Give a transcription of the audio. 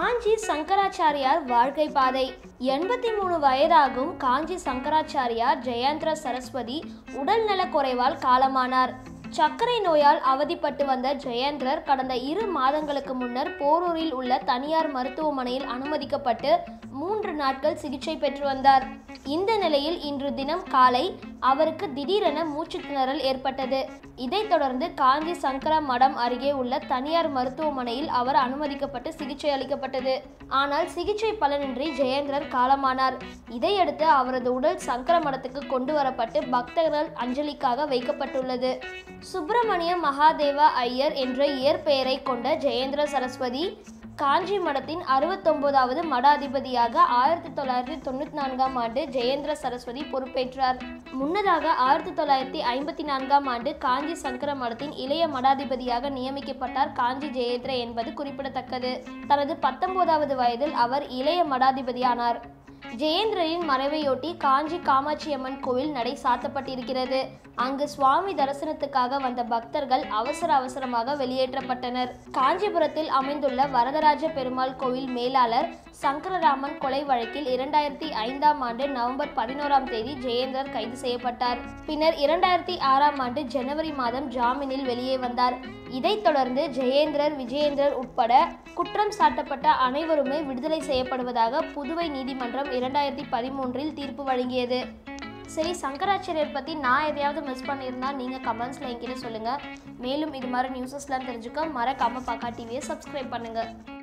காஞ்சி சங்கராச்சாரியார் வாழ்க்கை பாதை எண்பத்தி மூணு வயதாகும் காஞ்சி சங்கராச்சாரியார் ஜெயந்திர சரஸ்வதி உடல்நலக் குறைவால் காலமானார் சர்க்கரை நோயால் அவதிப்பட்டு வந்த ஜெயேந்திரர் கடந்த இரு மாதங்களுக்கு முன்னர் போரூரில் உள்ள தனியார் மருத்துவமனையில் அனுமதிக்கப்பட்டு மூன்று நாட்கள் சிகிச்சை பெற்று வந்தார் இந்த நிலையில் இன்று தினம் காலை அவருக்கு திடீரென மூச்சு திணறல் ஏற்பட்டது இதைத் தொடர்ந்து காஞ்சி சங்கரா மடம் அருகே உள்ள தனியார் மருத்துவமனையில் அவர் அனுமதிக்கப்பட்டு சிகிச்சை அளிக்கப்பட்டது ஆனால் சிகிச்சை பலனின்றி ஜெயேந்திரர் காலமானார் இதையடுத்து அவரது உடல் சங்கர மடத்துக்கு கொண்டு வரப்பட்டு பக்தர்கள் அஞ்சலிக்காக வைக்கப்பட்டுள்ளது சுப்பிரமணிய மகாதேவா ஐயர் என்ற இயற்பெயரை கொண்ட ஜெயேந்திர சரஸ்வதி காஞ்சி மடத்தின் அறுபத்தொன்பதாவது மடாதிபதியாக ஆயிரத்தி தொள்ளாயிரத்தி தொண்ணூற்றி நான்காம் ஆண்டு ஜெயேந்திர சரஸ்வதி பொறுப்பேற்றார் முன்னதாக ஆயிரத்தி தொள்ளாயிரத்தி ஐம்பத்தி நான்காம் ஆண்டு காஞ்சி சங்கர மடத்தின் இளைய மடாதிபதியாக நியமிக்கப்பட்டார் காஞ்சி ஜெயேந்திர என்பது குறிப்பிடத்தக்கது தனது பத்தொன்பதாவது வயதில் அவர் இளைய மடாதிபதியானார் ஜெயேந்திரரின் மறைவையொட்டி காஞ்சி காமாட்சியம்மன் கோவில் நடை சாத்தப்பட்டிருக்கிறது அங்கு சுவாமி தரிசனத்துக்காக வந்த பக்தர்கள் அவசர அவசரமாக வெளியேற்றப்பட்டனர் காஞ்சிபுரத்தில் அமைந்துள்ள வரதராஜ பெருமாள் கோவில் மேலாளர் சங்கரராமன் கொலை வழக்கில் இரண்டாயிரத்தி ஐந்தாம் ஆண்டு நவம்பர் பதினோராம் தேதி ஜெயேந்தர் கைது செய்யப்பட்டார் பின்னர் இரண்டாயிரத்தி ஆறாம் ஆண்டு ஜனவரி மாதம் ஜாமீனில் வெளியே வந்தார் இதைத் தொடர்ந்து ஜெயேந்திரர் விஜயேந்திரர் உட்பட குற்றம் சாட்டப்பட்ட அனைவருமே விடுதலை செய்யப்படுவதாக புதுவை நீதிமன்றம் இரண்டாயிரத்தி பதிமூன்றில் தீர்ப்பு வழங்கியது சரி சங்கராச்சாரியர் பற்றி நான் எதையாவது மிஸ் பண்ணியிருந்தா நீங்கள் கமெண்ட்ஸில் என்கிட்ட சொல்லுங்கள் மேலும் இது மாதிரி நியூஸஸ்லாம் தெரிஞ்சுக்க மறக்காமல் பாக்கா டிவியை சப்ஸ்கிரைப் பண்ணுங்கள்